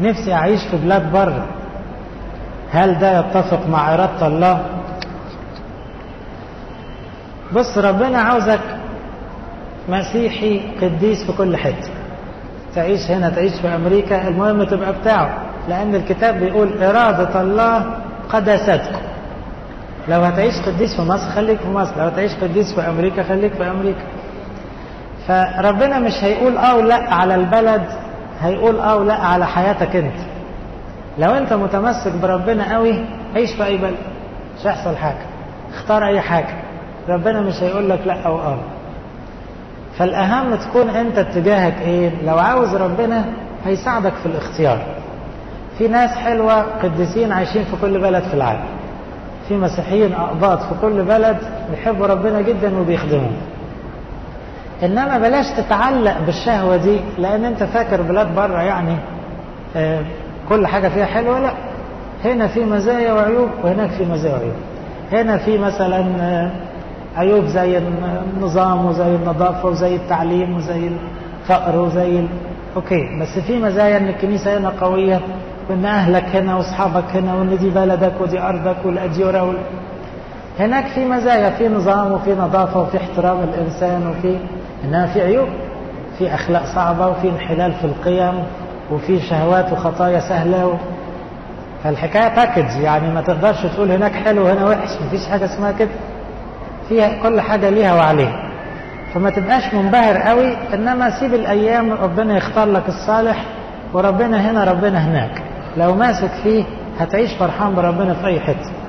نفسي أعيش في بلاد بره هل ده يتفق مع إرادة الله بص ربنا عاوزك مسيحي قديس في كل حتة تعيش هنا تعيش في أمريكا المهم تبقى بتاعه لأن الكتاب بيقول إرادة الله قداستكم لو هتعيش قديس في مصر خليك في مصر لو هتعيش قديس في أمريكا خليك في أمريكا فربنا مش هيقول اه ولا على البلد هيقول اه ولا على حياتك انت لو انت متمسك بربنا قوي عيش في اي بلد مش هيحصل حاجه اختار اي حاجه ربنا مش هيقول لك لا او اه فالاهم تكون انت اتجاهك ايه لو عاوز ربنا هيساعدك في الاختيار في ناس حلوه قديسين عايشين في كل بلد في العالم في مسيحيين اقباط في كل بلد بيحبوا ربنا جدا وبيخدموه انما بلاش تتعلق بالشهوه دي لان انت فاكر بلاد بره يعني آه كل حاجه فيها حلوه لا هنا في مزايا وعيوب وهناك في مزايا وعيوب هنا في مثلا آه عيوب زي النظام وزي النظافه وزي التعليم وزي الفقر وزي ال... اوكي بس في مزايا ان الكنيسه هنا قويه وان اهلك هنا واصحابك هنا وان دي بلدك ودي ارضك والاجوره وال... هناك في مزايا في نظام وفي نظافه وفي احترام الانسان وفي انما في عيوب في اخلاق صعبه وفي انحلال في القيم وفي شهوات وخطايا سهله و... فالحكايه باكج يعني ما تقدرش تقول هناك حلو وهنا وحش مفيش حاجه اسمها كده فيها كل حاجه ليها وعليها فما تبقاش منبهر قوي انما سيب الايام ربنا يختار لك الصالح وربنا هنا ربنا هناك لو ماسك فيه هتعيش فرحان بربنا في اي حته